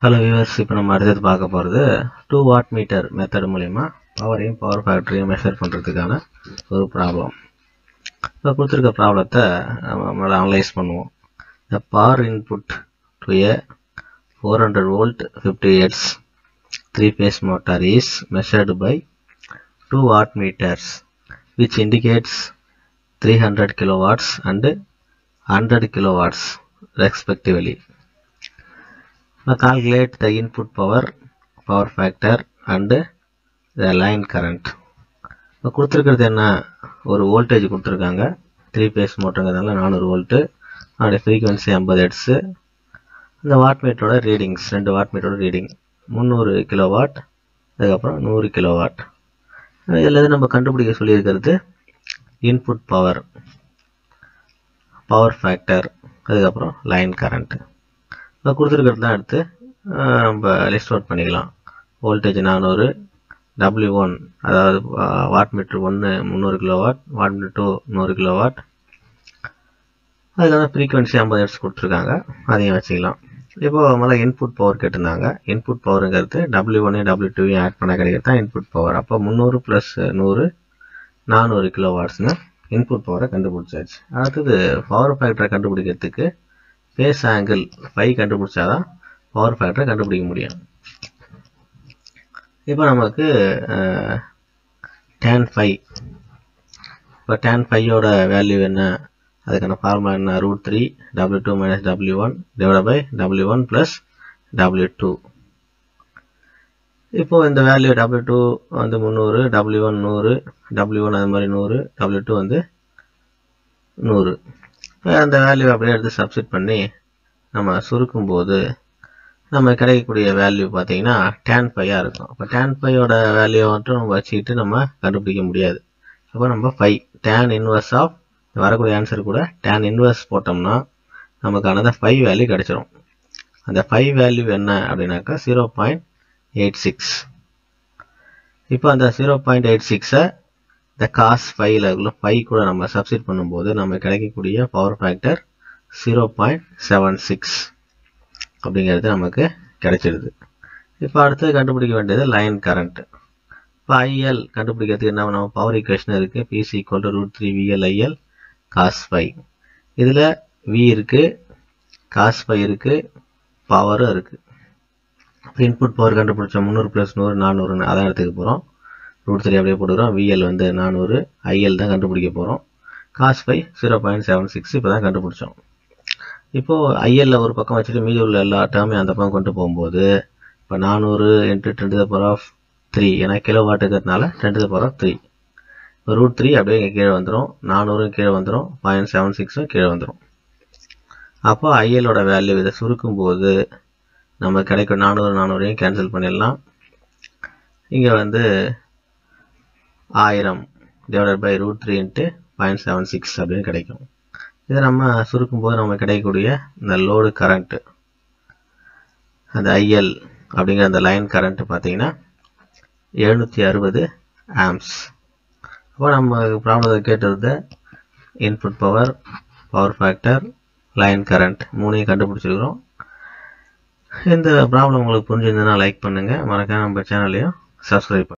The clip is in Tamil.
ஹலோ வியூவர்ஸ் இப்போ நம்ம அடுத்தது பார்க்க போகிறது டூ வாட் மீட்டர் மெத்தட் மூலிமா பவரையும் பவர் ஃபேக்டரியும் மெஷர் பண்ணுறதுக்கான ஒரு ப்ராப்ளம் இப்போ கொடுத்துருக்க ப்ராப்ளத்தை நம்ம அனலைஸ் பண்ணுவோம் the power input to a four hundred volt fifty hertz three phase motor is measured by two watt meters which indicates 300 kilowatts and 100 kilowatts respectively. Now calculate the input power, power factor and the line current. இப்போ கொடுத்துருக்கிறது என்ன ஒரு வோல்டேஜ் கொடுத்துருக்காங்க த்ரீ பேஸ் மோட்டருங்கிறதுனால நானூறு வோல்ட்டு அதோடைய ஃப்ரீக்வன்சி ஐம்பது ஹெட்ஸு இந்த வாட் மீட்டரோட ரீடிங்ஸ் ரெண்டு வாட் மீட்டரோட ரீடிங் முந்நூறு கிலோ வாட் அதுக்கப்புறம் நூறு கிலோ வாட் இதில் நம்ம கண்டுபிடிக்க சொல்லியிருக்கிறது இன்புட் பவர் பவர் ஃபேக்டர் அதுக்கப்புறம் லைன் கரண்ட் இப்போ கொடுத்துருக்கிறது தான் எடுத்து நம்ம லிஸ்ட் அவுட் பண்ணிக்கலாம் வோல்டேஜ் நானூறு டபிள்யூ ஒன் அதாவது வாட் மீட்ரு ஒன்று முந்நூறு kilo watt watt meter two நூறு கிலோ வாட் அதுக்கான ஃப்ரீக்வன்சி ஐம்பது ஹெட்ஸ் கொடுத்துருக்காங்க அதையும் வச்சுக்கலாம் இப்போ முதல்ல இன்புட் பவர் கேட்டிருந்தாங்க இன்புட் பவருங்கிறது டபிள்யூ ஒன்னு டபிள்யூ டூவையும் ஆட் பண்ண கிடைக்கிறது தான் இன்புட் பவர் அப்போ முந்நூறு ப்ளஸ் நூறு நானூறு கிலோ வாட்ஸ்னு இன்புட் பவரை கண்டுபிடிச்சாச்சு அடுத்தது பவர் ஃபேக்டரை கண்டுபிடிக்கிறதுக்கு ஃபேஸ் ஆங்கிள் ஃபைவ் கண்டுபிடிச்சாதான் பவர் ஃபேக்டரை கண்டுபிடிக்க முடியும் இப்போ நமக்கு டேன் ஃபைவ் இப்போ டேன் ஃபைவோட வேல்யூ என்ன அதுக்கான ஃபார்முலா என்ன root three W two minus W one divide by W one plus W two இப்போ இந்த வேல்யூ டபிள்யூ டூ வந்து முந்நூறு டபிள்யூ ஒன் நூறு டபிள்யூ ஒன் அது மாதிரி நூறு டபிள்யூ டூ வந்து நூறு இப்போ அந்த வேல்யூ அப்படியே எடுத்து சப்ஸ்டிட் பண்ணி நம்ம சுருக்கும் போது நம்ம கிடைக்கக்கூடிய வேல்யூ பார்த்தீங்கன்னா டேன் ஃபைவாக இருக்கும் இப்போ டேன் ஃபைவோட வேல்யூ மட்டும் நம்ம வச்சுக்கிட்டு நம்ம கண்டுபிடிக்க முடியாது அப்போ நம்ம ஃபைவ் டேன் இன்வர்ஸ் ஆஃப் வரக்கூடிய ஆன்சர் கூட டேன் இன்வர்ஸ் போட்டோம்னா நமக்கானது ஃபைவ் வேல்யூ கிடைச்சிரும் அந்த ஃபைவ் வேல்யூ என்ன அப்படின்னாக்கா ஜீரோ பாயிண்ட் எயிட் சிக்ஸ் இப்போ அந்த ஜீரோ பாயிண்ட் எயிட் சிக்ஸை இந்த காஸ் ஃபைவ்ல ஃபைவ் கூட நம்ம சப்ஸ்டிட் பண்ணும்போது நம்ம கிடைக்கக்கூடிய power factor zero point seven six அப்படிங்கிறது நமக்கு கிடைச்சிடுது இப்போ அடுத்து கண்டுபிடிக்க வேண்டியது லைன் கரண்ட் இப்போ ஐஎல் கண்டுபிடிக்கிறதுக்கு என்ன நம்ம பவர் ஈக்குவேஷன் இருக்குது P is equal to root three VL IL cos five இதில் வி இருக்குது காஸ் ஃபைவ் இருக்குது பவரும் இருக்குது இன்புட் பவர் கண்டுபிடிச்சோம் முந்நூறு ப்ளஸ் நூறு நானூறுன்னு அதான் எடுத்துக்க போகிறோம் ரூட் த்ரீ அப்படியே போட்டுக்கிறோம் விஎல் வந்து நானூறு ஐஎல் தான் கண்டுபிடிக்க போகிறோம் cos five zero point seven six இப்போ தான் கண்டுபிடிச்சோம் இப்போது ஐஎல்ல ஒரு பக்கம் வச்சுட்டு மீதி உள்ள எல்லா டேர்மையும் அந்த பக்கம் கொண்டு போகும்போது இப்போ நானூறு into ten to the power of three ஏன்னா கிலோ வாட் இருக்கிறதுனால ten to the power of three இப்போ ரூட் த்ரீ அப்படியே இங்கே கீழே வந்துடும் நானூறும் கீழே வந்துடும் பாயிண்ட் செவன் சிக்ஸும் கீழே வந்துடும் அப்போ ஐஎலோட வேல்யூ இதை சுருக்கும் போது நம்ம கிடைக்கும் நானூறு நானூறையும் கேன்சல் பண்ணிடலாம் இங்கே வந்து ஆயிரம் divided by root three into point seven six அப்படின்னு கிடைக்கும் இதை நம்ம சுருக்கும் போது நம்ம கிடைக்கக்கூடிய இந்த லோடு கரண்ட்டு அந்த ஐஎல் அப்படிங்கிற அந்த லைன் கரண்ட்டு பார்த்தீங்கன்னா எழுநூற்றி அறுபது ஆம்ஸ் அப்போ நம்ம ப்ராப்ளத்தை கேட்டது input power power factor line current மூணையும் கண்டுபிடிச்சிருக்கிறோம் இந்த ப்ராப்ளம் உங்களுக்கு புரிஞ்சிருந்ததுன்னா லைக் பண்ணுங்கள் மறக்காம நம்ம சேனலையும் சப்ஸ்கிரைப்